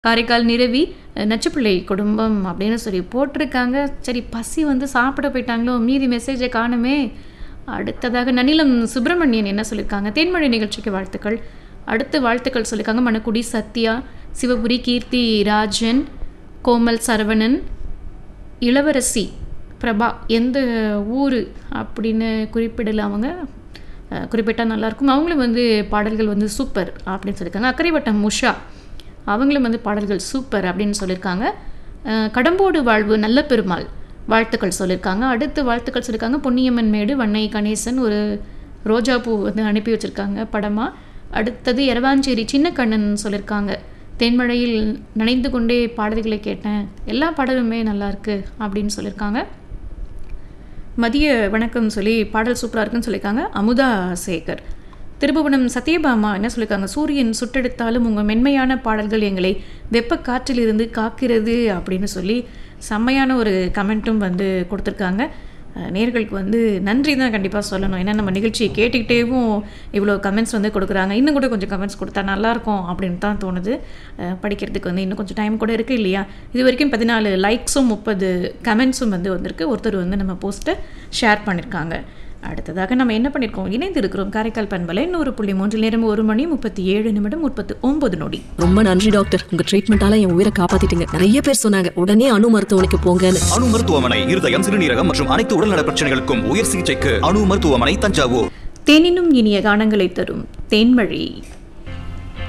காரைக்கால் நிரவி அஹ், நச்சுப்பிள்ளை குடும்பம் அப்படின்னு சொல்லி போட்டிருக்காங்க சரி பசி வந்து சாப்பிட போயிட்டாங்களோ மீதி மெசேஜை காணுமே அடுத்ததாக நனிலம் சுப்பிரமணியன் என்ன சொல்லியிருக்காங்க தேன்மொழி நிகழ்ச்சிக்கு வாழ்த்துக்கள் அடுத்து வாழ்த்துக்கள் சொல்லியிருக்காங்க மணக்குடி சத்யா சிவபுரி கீர்த்தி ராஜன் கோமல் சரவணன் இளவரசி பிரபா எந்த ஊர் அப்படின்னு குறிப்பிடல அவங்க அஹ், குறிப்பிட்டா நல்லாயிருக்கும் அவங்களும் வந்து பாடல்கள் வந்து சூப்பர் அப்படின்னு சொல்லியிருக்காங்க அக்கரைவட்டம் உஷா அவங்களும் வந்து பாடல்கள் சூப்பர் அப்படின்னு சொல்லியிருக்காங்க அஹ், கடம்போடு வாழ்வு நல்ல பெருமாள் வாழ்த்துக்கள் சொல்லியிருக்காங்க அடுத்து வாழ்த்துக்கள் சொல்லியிருக்காங்க பொன்னியம்மன் மேடு வண்ணை கணேசன் ஒரு ரோஜா பூ வந்து அனுப்பி வச்சுருக்காங்க படமாக அடுத்தது எரவாஞ்சேரி சின்ன கண்ணன் சொல்லியிருக்காங்க தென்மழையில் நனைந்து கொண்டே பாடல்களை கேட்டேன் எல்லா பாடலுமே நல்லா இருக்கு அப்படின்னு சொல்லியிருக்காங்க மதிய வணக்கம் சொல்லி பாடல் சூப்பராக இருக்குன்னு சொல்லியிருக்காங்க அமுதா சேகர் திருபுவனம் சத்யபாமா என்ன சொல்லியிருக்காங்க சூரியன் சுட்டெடுத்தாலும் உங்கள் மென்மையான பாடல்கள் எங்களை வெப்ப காற்றிலிருந்து காக்கிறது அப்படின்னு சொல்லி செம்மையான ஒரு கமெண்ட்டும் வந்து கொடுத்துருக்காங்க அஹ் நேர்களுக்கு வந்து நன்றி தான் கண்டிப்பாக சொல்லணும் ஏன்னா நம்ம நிகழ்ச்சியை கேட்டுக்கிட்டேவும் இவ்வளோ கமெண்ட்ஸ் வந்து கொடுக்குறாங்க இன்னும் கூட கொஞ்சம் கமெண்ட்ஸ் கொடுத்தா நல்லாயிருக்கும் அப்படின்னு தான் தோணுது அஹ் படிக்கிறதுக்கு வந்து இன்னும் கொஞ்சம் டைம் கூட இருக்குது இல்லையா இது வரைக்கும் பதினாலு லைக்ஸும் முப்பது கமெண்ட்ஸும் வந்து வந்திருக்கு ஒருத்தர் வந்து நம்ம போஸ்ட்டை ஷேர் பண்ணியிருக்காங்க அடுத்ததாக நம்ம என்ன பண்ணியிருக்கோம் இணைந்து இருக்கிறோம் காரைக்கால் பண்பலை நூறு புள்ளி மூன்று நேரம் ஒரு மணி முப்பத்தி ஏழு நிமிடம் முப்பத்தி ஒன்பது நொடி ரொம்ப நன்றி டாக்டர் உங்க ட்ரீட்மெண்டால என் உயிரை காப்பாத்திட்டீங்க நிறைய பேர் சொன்னாங்க உடனே அணு மருத்துவமனைக்கு போங்கன்னு அணு மருத்துவமனை இருதயம் சிறுநீரகம் மற்றும் அனைத்து உடல்நல பிரச்சனைகளுக்கும் உயர் சிகிச்சைக்கு அணு மருத்துவமனை தஞ்சாவூர் தேனினும் இனிய கானங்களை தரும் தேன்மழை